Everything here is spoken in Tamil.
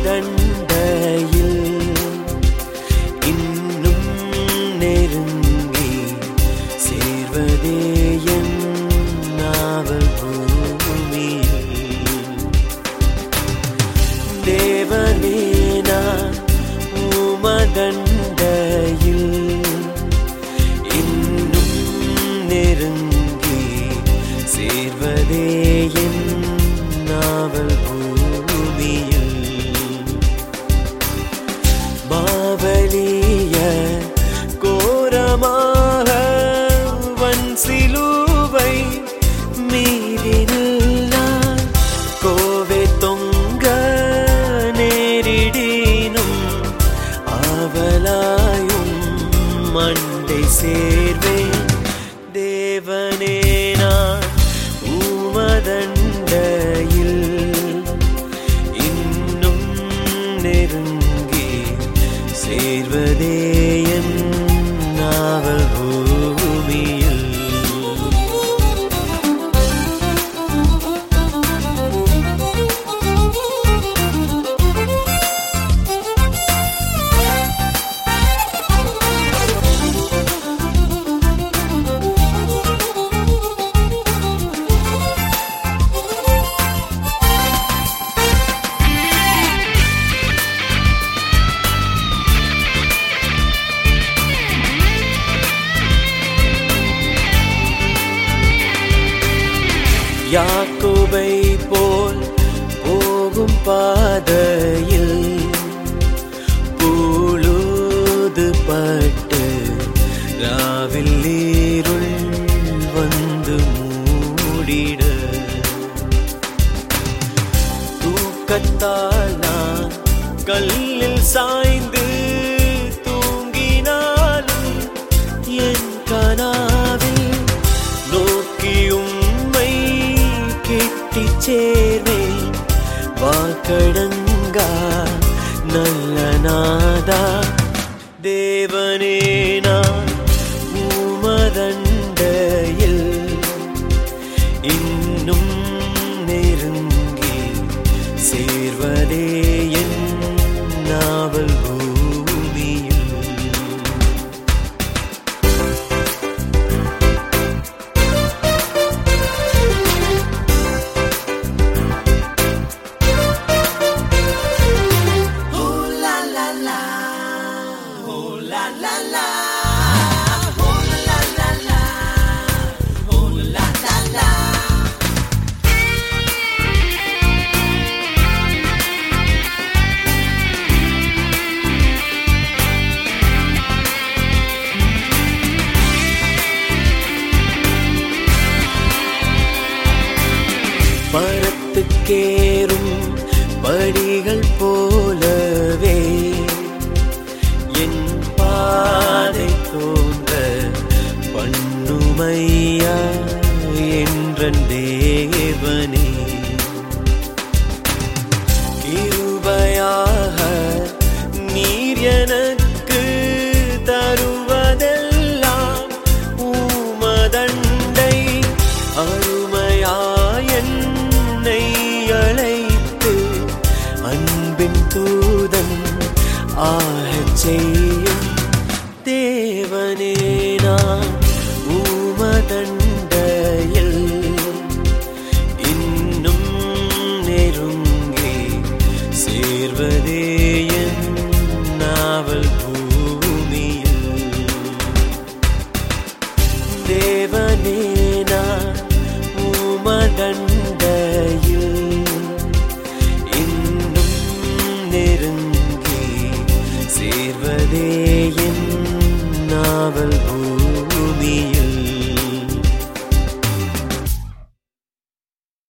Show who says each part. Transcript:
Speaker 1: உமதண்டையில் இன்னும் நெருங்கி சேர்வதே என் நாவல் பூமியில் தேவனே நான் உமதண்டையில் இன்னும் நெருங்கி சேர்வதே என் நாவல் பூமியில் மாவலிய கோரமாக வன் சிலுவை மீறினான் கோவே தொங்க நேரிடினும் ஆவலாயும் மண்டை சேர்வேன் தேவனே நான் உமதண்டையில் இன்னும் நெருங்கி சேர்வதே என் நாவல் பூமியில் யாக்கோபை போல் போகும் பாதையில் பூழுது பட்டு ராவில் நீருள் வந்து மூடிட தூக்கத்தால் நான் கல்லில் சாய்ந்து தூங்கினாலும் என் கனாவில் நோக்கி உம்மை கெட்டிச் சேர்வேன் வாக்கடங்கா நல்ல நாதா தேவனே நான் உமதண்டையில் இன்னும் நெருங்கி சேர்வதே என் நாவல் பூமியில் மரத்துக்கேறும் படிகள் போலவே என் பாதை தோன்ற பண்ணுமையா என்றன் தேவனே கிருபையாக நீர் எனக்கு தருவதெல்லாம் உமதண்டை அருமையாயன்னை அழைத்து அன்பின் தூதன் ஆகச் செய்